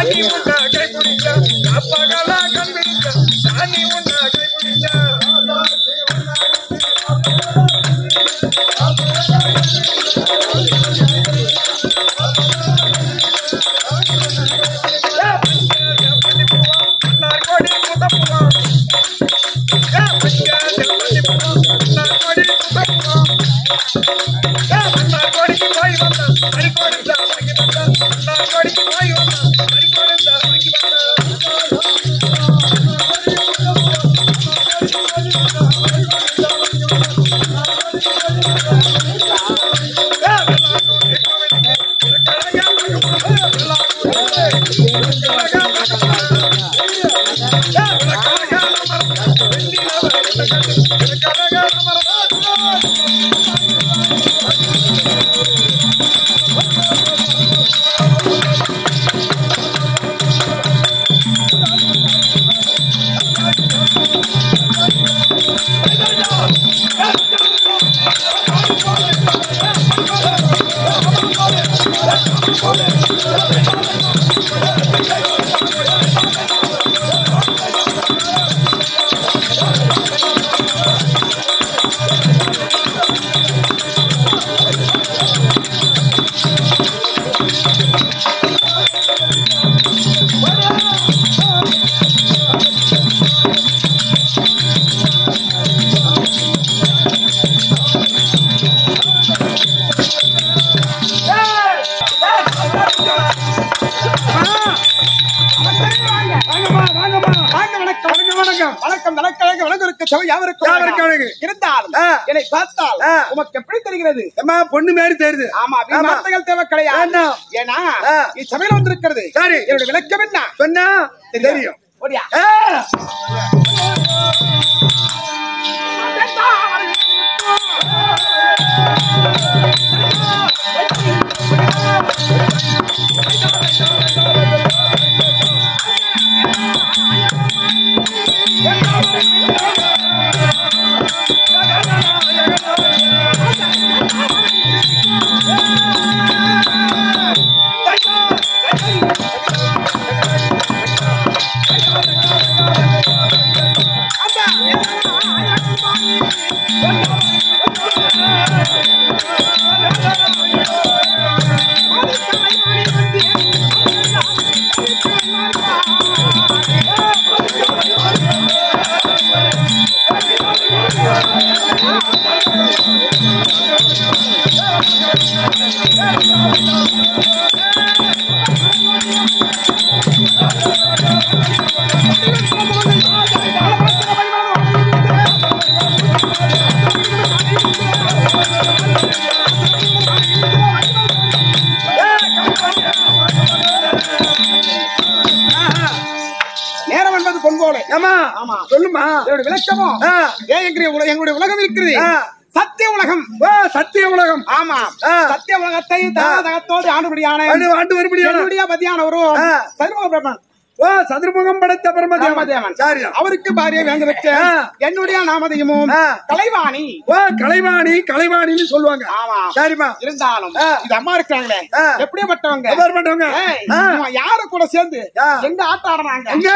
சாமி உண்டா கை பிடிச்சா அப்பகலா கண் பிடிச்சா சாமி உண்டா கை பிடிச்சா வாங்கம்மா, வாங்கம்மா. வாங்க, வணக்கம், வணக்கம், வணக்கம். வணக்கம், வணக்கம், வணக்கம், வணக்கம் இருக்கு, சபை யாவருக்கும் யாவருக்கும் வணக்கம். வணக்கம். இருந்தாலும் ஆ. என்னை பார்த்தால் ஆ. உமக்கு எப்படி தெரிகிறது அம்மா பொண்ணு மாதிரி தெரியுது ஆமா வீண் ஆமா. வார்த்தைகள் தேவை கிடையாது வேண்டாம். ஏன்னா ஆ. இச்சபையில வந்திருக்கிறது சரி. என்னுடைய விளக்கம் என்ன சொன்னா தெரியும் ஓடியா ஆ. நேரம் என்பது பொன்போலை ஏம்மா ஆமா. சொல்லுமா என்னுடைய விளக்கமோ ஆ. ஏன் எங்களுடைய உல- எங்களுடைய உலகம் இருக்கிறது ஆ. சத்திய உலகம் ஓ சத்திய உலகம் ஆமா ஆ. சத்திய உலகத்தை தகத்தோடு ஆண்டுபடியான ஆண்டு ஆண்டு வரும்படியான என்னுடைய பதியானவரும் ஆ. சர்வ பிரம்மன் ஓ சதுர்முகம் படைத்த பரமதேவன் ராமதேவன் சரி அவருக்கு பாரிய வேங்க வச்ச ஆ. என்னுடைய நாமதையமும் ஆ. கலைவாணி ஓ கலைவாணி கலைவாணின்னு சொல்லுவாங்க ஆமா சரிம்மா இருந்தாலும் ஆ. இது அம்மா இருக்கிறாங்களே ஆ. எப்படியாப்பட்டவங்க எவ்வாறு பண்றவங்க ஏய், ஆ. இவங்க யாரு கூட சேர்ந்து ஆ. எங்க ஆட்டம் ஆடுறாங்க எங்க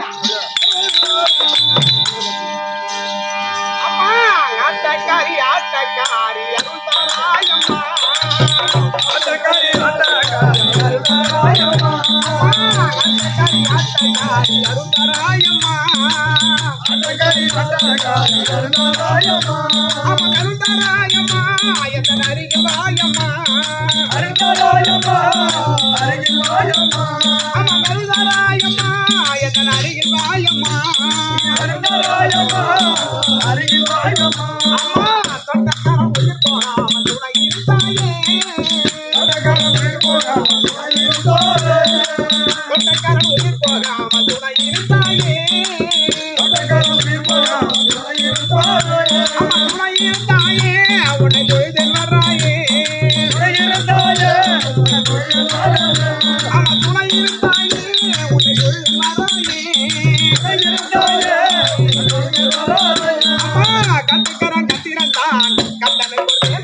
அம்மா ஆட்டக்காரி ஆட்டக்காரி அருள்தாராயம்மா. ஆட்டக்காரி, ஆட்டக்காரி, அருள்தாராயம்மா. அம்மா, ஆட்டக்காரி ஆட்டக்காரி அருள்தாராயம்மா. ஆட்டக்காரி, ஆட்டக்காரி, அருள்தாராயம்மா. அம்மா, அருள்தாராயம்மா, எத்தனை அருகில் வாயம்மா. அருள்தாராயம்மா, அருகில் வாயம்மா. அம்மா, அருள்தாராயம்மா, எத்தனை அருகில் வாயம்மா. அருள்தாராயம்மா, அருகில் வாயம்மா. அம்மா, தொட்டக்காரன் உயிர் போகாமல் துணை இருந்தாயே. ஆட்டக்காரன் உயிர் போகாமல் துணை இருந்தாரே. தொட்டக்காரன் உயிர் போகாமல் துணை இருந்தாயே. ஆட்டக்காரன் உயிர் போகாமல் துணை இருந்தாரே. அம்மா, துணை இருந்தாயே, உன்னை தொழுதில் வர்றாயே. துணை இருந்தாயே, உன்னை தொழில் வளரே. அம்மா, துணை இருந்தாயே, உன்னை தொழுதில் வர்றாயே. துணை இருந்தாயே, உன்னை தொழில் வளரே. அம்மா, கத்துக்கரன் கத்திரந்தான், கந்தனை ஒரு பேர்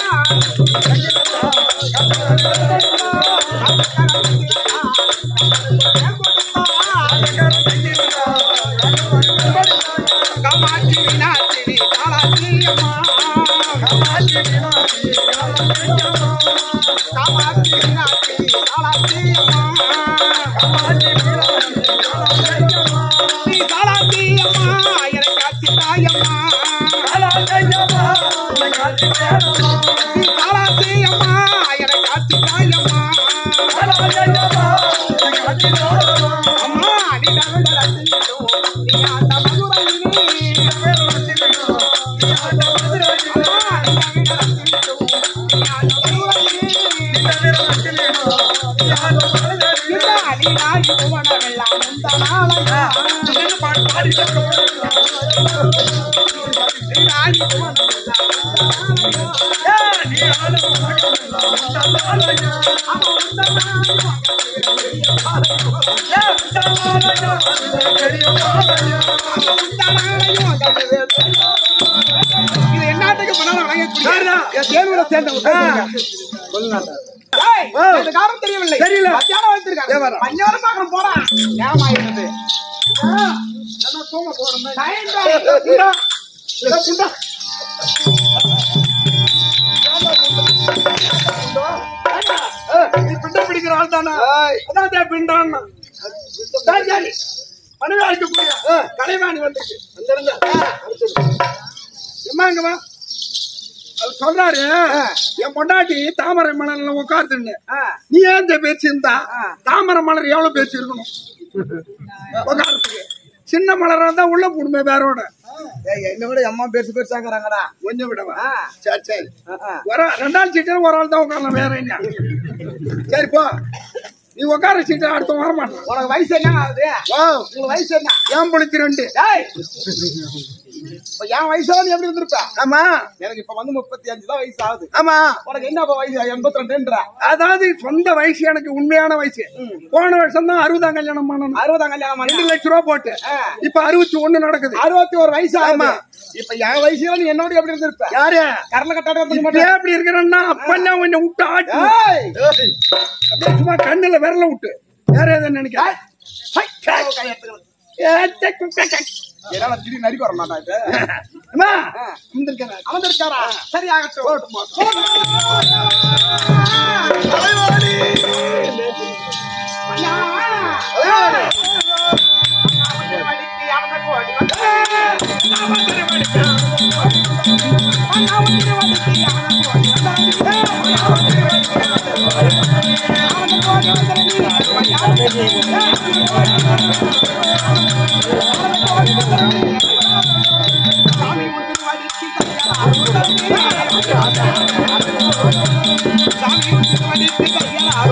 கொடுத்தான். கத்துக்கரன் கத்திரந்தான், அம்மா நீ தமிழ் ரசிக்கணும் நீ அந்த மதுரையிலே இது என்னாட்டுக்கு பண்ணாலும் வழங்கக்கூடிய என் தேர்வுல சேர்ந்த ஒரு பேசுங்க. ஏய், இந்த காரணம் தெரியவில்லை தெரியல. மத்தியானம் வந்திருக்காங்க மஞ்சள் பாக்கணும் போறான் ஏமாயிருந்தது தூங்க போறோம் நீ பிண்டம் பிடிக்கிற ஆள் தானே அதான் தே பிண்டான் மனைவி அழைக்கக்கூடிய கலைவாணி வந்துச்சு எம்மா இங்க வா அவர் சொல்றாரு என் பொண்டாட்டி தாமரை மலர்ல உட்காருதுன்னு நீ ஏன் இந்த பேச்சு இருந்தா தாமரை மலர் எவ்வளவு பேச்சு இருக்கணும் உட்காரத்துக்கு சின்ன மலரா இருந்தா உள்ள போடுமே வேறோட என்ன விட அம்மா பெருசு பெருசாங்கிறாங்கடா கொஞ்சம் விடவா ஆ. சரி சரி ஒரு ரெண்டாள் சீட்டு ஒரு ஆள் தான் உட்காரலாம் வேற என்ன சரி போ நீ உட்கார சீட்டு அடுத்த வர மாட்டான் உனக்கு வயசு என்ன ஆகுது வா உங்களுக்கு வயசு என்ன ஏன் புளிச்சு ரெண்டு டேய் இப்ப என் வயசுல நீ எப்படி இருந்திருப்ப ஆமா எனக்கு இப்ப வந்து முப்பத்தி அஞ்சு தான் வயசு ஆகுது ஆமா உனக்கு என்ன இப்ப வயசு எண்பத்தி ரெண்டுன்ற அதாவது சொந்த வயசு எனக்கு உண்மையான வயசு போன வருஷம் தான் அறுபதாம் கல்யாணம் பண்ணணும் அறுபதாம் கல்யாணம் ரெண்டு பண்ணி லட்சம் ரூபா போட்டு ஆ. இப்ப அறுபத்தி ஒண்ணு நடக்குது அறுபத்தி ஒரு வயசு ஆகுமா ஆமா. இப்ப என் வயசுல நீ என்னோட எப்படி இருந்திருப்ப யாரு கரல கட்டாட வந்து இப்ப ஏன் இப்படி இருக்கிறேன்னா அப்பெல்லாம் கொஞ்சம் விட்டு ஆட்டு ஏய் அப்படியே சும்மா கண்ணுல விரல விட்டு வேற எதுவும் நினைக்கிறேன் என்னால திடீர்னு நடிக்க வர மாட்டா இது அம்மா, வந்திருக்கிறேன். அமர்ந்திருக்காரா சரி ஆகட்டும் அண்ணா. வலிக்கு அவனை கோடி வந்து. அண்ணா வந்து வலிக்கு அவனை கோடி சாமி முட்டு வலிக்கு சாமி முட்டு வலிக்கு கையால்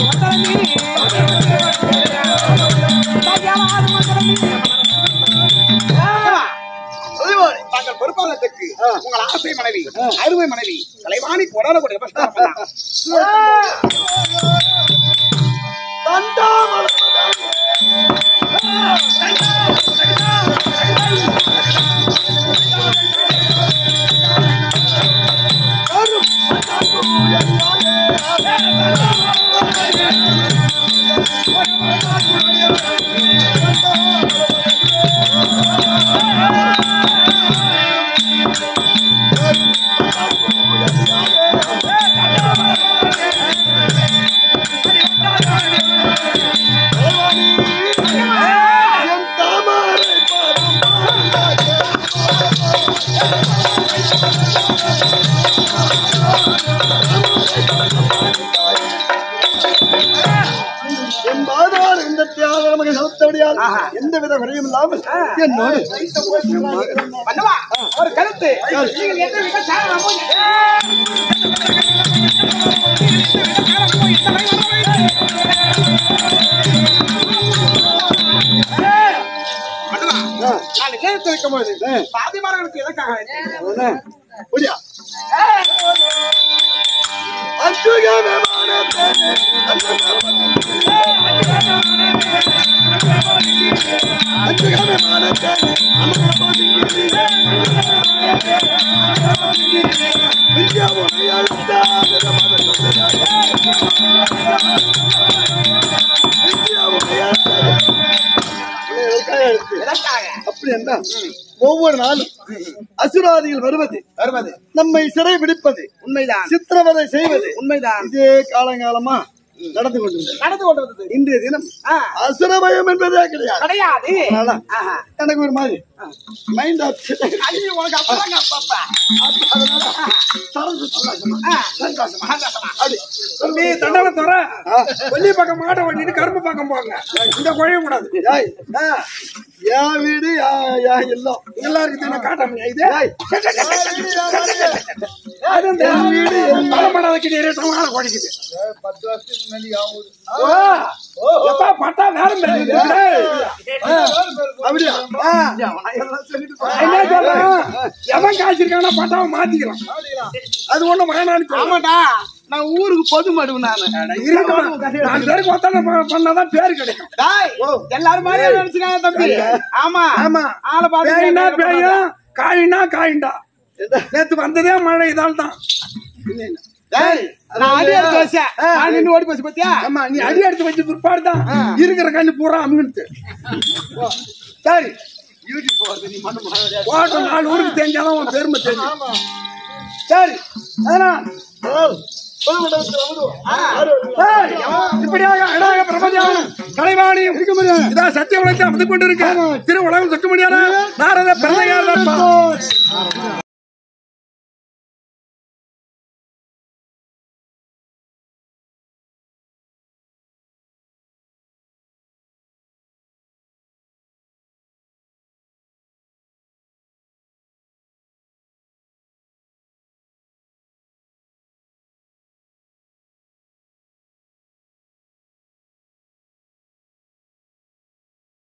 தாங்கள் பொறுப்பாளத்துக்கு உங்கள் ஆசை மனைவி அருமை மனைவி கலைவாணி கொடாடக்கூடிய என் மாதார் இந்த தியாக நமக்கு செலுத்தபடியால் எந்த வித குறையும் இல்லாமல் என்னோடு பண்ணவா ஒரு கருத்து நீங்கள் எந்த விவசாயம் நான் கேட்டு வைக்கும்போது பாதிமார்களுக்கு எதற்காக புரியா அச்சுகமே மானத்தே அச்சுகமே மானத்தே வித்யாவுடைய அழுத்தாத எதற்காக அப்படி என்ன ஒவ்வொரு நாளும் அசுராதிகள் வருவது வருவது நம்மை சிறை பிடிப்பது உண்மைதான் சித்திரவதை செய்வது உண்மைதான் இதே காலங்காலமா நடந்து கொண்டிருந்தது நடந்து கொண்டு வந்தது இன்றைய தினம் ஆ, அசுரபயம் என்பதே கிடையாது கிடையாது அதனால ஆஹா. எனக்கு ஒரு மாதிரி மைண்ட் ஆச்சு ஐயோ, உனக்கு அப்பதாங்க அப்பப்பா. அதனால சரசு சந்தோஷமா ஆ, சந்தோஷமா சந்தோஷமா. அப்படி தம்பி தண்டனை தர கொல்லி பக்கம் மாட்டை ஓட்டிட்டு கரும்பு பக்கம் போங்க இந்த குழைய கூடாது ஏய், ஆ, என் வீடு என் என் இல்லம் எல்லாருக்கும் தானே காட்டாம இது ஏய், அது இந்த வீடு பலப்படாத கிடையாது சமாள குறைக்குது பத்து வருஷத்துக்கு முன்னாடி ஆகுது ஓ எப்பா பட்டா வேற மாதிரி இருக்குது. அப்படியா ஆ, எல்லாம் சொல்லிட்டு போ. என்ன சொல்றேன் எவன் காய்ச்சிருக்கானா பட்டாவை மாத்திக்கலாம் அது ஒண்ணும் வேணான்னு சொல்ல ஆமாடா நான் ஊருக்கு பொது மடுவு நானு நாலு பேருக்கு ஒத்தனை ப- பண்ணாதான் பேர் கிடைக்கும் டேய், எல்லாரும் மாதிரியே நினைச்சுக்காங்க தம்பி ஆமா ஆமா ஆளை பேயினா பார்த்து பேயும் காயினா காயின்டா நேத்து வந்ததே மழை இதால் தான் டேய், நான் அடி எடுத்து வச்சேன் நான் நின்னு ஓடி போச்சு பாத்தியா ஆமா நீ அடி எடுத்து வச்ச பிற்பாடு தான் இருக்கிற கண்ணு பூரா அமுகிட்டு சரி யூடியூப் போறது நீ மட்டும் பண்ண ஓட்டம் நாலு ஊருக்கு தெரிஞ்சாலும் உன் பெருமை தெரியும் சரி அதனால் ஏய், இப்படியாக அழகாக பிரபஞ்சம் கலைவாணியும் இதான் சத்திய உலகத்தை அமர்ந்து கொண்டிருக்க திரு உலகம் சொக்க முடியாத நாரத பிறந்தையார்